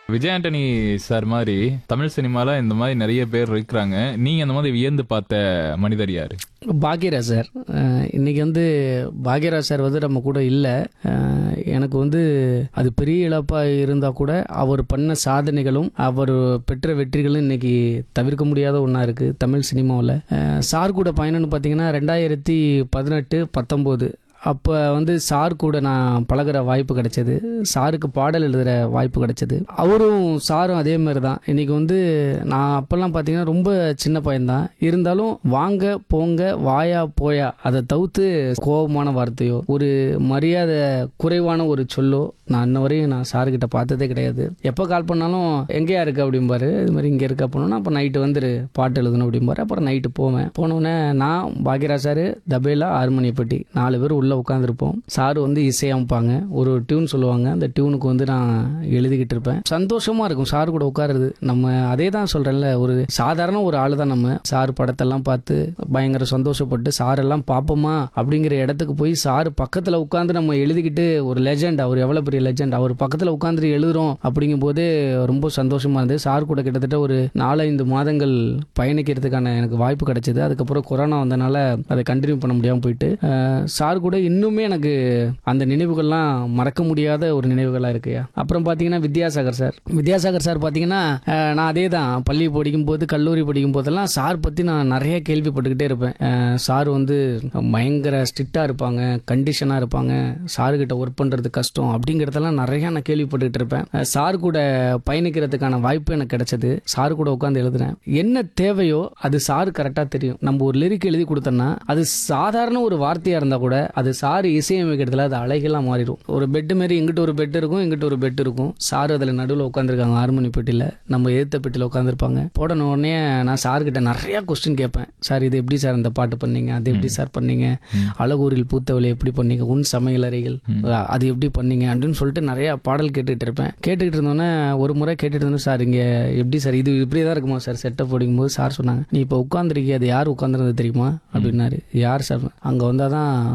Vijay Antony sir மாதிரி தமிழ் சினிமால இந்த மாதிரி நிறைய பேர் இருக்கிறாங்க நீங்க அந்த மாதிரி வியந்து பார்த்த மனிதர் யாரு பாக்யராஜ் சார் அஹ் இன்னைக்கு வந்து பாக்யராஜ் சார் வந்து நம்ம கூட இல்லை எனக்கு வந்து அது பெரிய இழப்பாக இருந்தால் கூட அவர் பண்ண சாதனைகளும் அவர் பெற்ற வெற்றிகளும் இன்னைக்கு தவிர்க்க முடியாத ஒன்றா இருக்குது தமிழ் சினிமாவில் சார் கூட பயணம்னு பார்த்தீங்கன்னா ரெண்டாயிரத்தி பதினெட்டு பத்தொம்போது அப்போ வந்து சார் கூட நான் பழகுற வாய்ப்பு கிடைச்சது சாருக்கு பாடல் எழுதுகிற வாய்ப்பு கிடைச்சது அவரும் சாரும் அதே மாதிரி தான் இன்னைக்கு வந்து நான் அப்போல்லாம் பார்த்தீங்கன்னா ரொம்ப சின்ன பையன்தான் இருந்தாலும் வாங்க போங்க வாயா போயா அதை தவிர்த்து கோபமான வார்த்தையோ ஒரு மரியாதை குறைவான ஒரு சொல்லோ நான் இன்ன வரையும் நான் சாருக்கிட்ட பார்த்ததே கிடையாது எப்போ கால் பண்ணாலும் எங்கேயா இருக்கு அப்படிம்பாரு இது மாதிரி இங்கே இருக்க போனோன்னா அப்போ நைட்டு வந்துரு பாட்டு எழுதணும் அப்படிம்பாரு அப்புறம் நைட்டு போவேன் போனோடனே நான் பாக்யராஜ் சார் தபேலா ஹார்மோனியப்பட்டி நாலு பேர் உள்ளே உட்காந்துருப்போம் சார் வந்து இசையமைப்பாங்க ஒரு டியூன் சொல்லுவாங்க அந்த டியூனுக்கு வந்து நான் எழுதிக்கிட்டு இருப்பேன் சந்தோஷமா இருக்கும் சார் கூட உட்காருது நம்ம அதே தான் சொல்கிறேன்ல ஒரு சாதாரண ஒரு ஆள் தான் நம்ம சார் படத்தெல்லாம் பார்த்து பயங்கர சந்தோஷப்பட்டு சார் எல்லாம் பார்ப்போமா அப்படிங்கிற இடத்துக்கு போய் சார் பக்கத்தில் உட்காந்து நம்ம எழுதிக்கிட்டு ஒரு லெஜெண்ட் அவர் எவ்வளோ பெரிய லெஜெண்ட் அவர் பக்கத்தில் உட்காந்துட்டு எழுதுறோம் அப்படிங்கும் போது ரொம்ப சந்தோஷமா இருந்தது சார் கூட கிட்டத்தட்ட ஒரு நாலஞ்சு மாதங்கள் பயணிக்கிறதுக்கான எனக்கு வாய்ப்பு கிடைச்சது அதுக்கப்புறம் கொரோனா வந்தனால அதை கண்டினியூ பண்ண முடியாமல் போயிட்டு அஹ், சார் கூட இன்னுமே எனக்கு அந்த நினைவுகள்லாம் மறக்க முடியாத ஒரு நினைவுகளாக இருக்குயா அப்புறம் பார்த்தீங்கன்னா வித்யாசாகர் சார் வித்யாசாகர் சார் பார்த்தீங்கன்னா அஹ், நான் அதே தான் பள்ளி படிக்கும்போது கல்லூரி படிக்கும் போதெல்லாம் சார் பற்றி நான் நிறைய கேள்விப்பட்டுக்கிட்டே இருப்பேன் அஹ், சார் வந்து பயங்கர ஸ்ட்ரிக்டாக இருப்பாங்க கண்டிஷனாக இருப்பாருப்பாங்க சாருக்கிட்ட ஒர்க் பண்ணுறது கஷ்டம் அப்படிங்கிறதெல்லாம் நிறைய நான் கேள்விப்பட்டுக்கிட்டு இருப்பேன் அஹ், சார் கூட பயணிக்கிறதுக்கான வாய்ப்பு எனக்கு கிடைச்சது சார் கூட உட்காந்து எழுதுனேன் என்ன தேவையோ அது சார் கரெக்டாக தெரியும் நம்ம ஒரு லிரிக் எழுதி கொடுத்தோம்னா அது சாதாரண ஒரு வார்த்தையாக இருந்தால் கூட அது சார் இசையமைக்கிறதுல அது அழகெல்லாம் மாறிடும் ஒரு பெட்டு மாரி இங்கிட்ட ஒரு பெட் இருக்கும் இங்கிட்ட ஒரு பெட் இருக்கும் சார் அதில் நடுவில் உட்காந்துருக்காங்க ஹார்மோனி பெட்டியில் நம்ம எதிர்த்த பெட்டியில் உட்காந்துருப்பாங்க போடன உடனே நான் சார்கிட்ட நிறைய கொஸ்டின் கேட்பேன் சார் இது எப்படி சார் இந்த பாட்டு பண்ணீங்க அது எப்படி சார் பண்ணீங்க அழகூரில் பூத்தவளை எப்படி பண்ணீங்க உன் சமையலறைகள் அது எப்படி பண்ணீங்க அப்படின்னு சொல்லிட்டு நிறைய பாடல் கேட்டுக்கிட்டு இருப்பேன் கேட்டுக்கிட்டு இருந்தோன்னே ஒரு முறை கேட்டுட்டு இருந்தோம் சார் இங்கே எப்படி சார் இது இப்படியே தான் இருக்குமா சார் செட்டப் போடும்போது சார் சொன்னாங்க நீ இப்போ உட்காந்துருக்கீங்க அது யார் உட்காந்துருந்தது தெரியுமா அப்படின்னாரு யார் சார் அங்கே வந்தால் தான்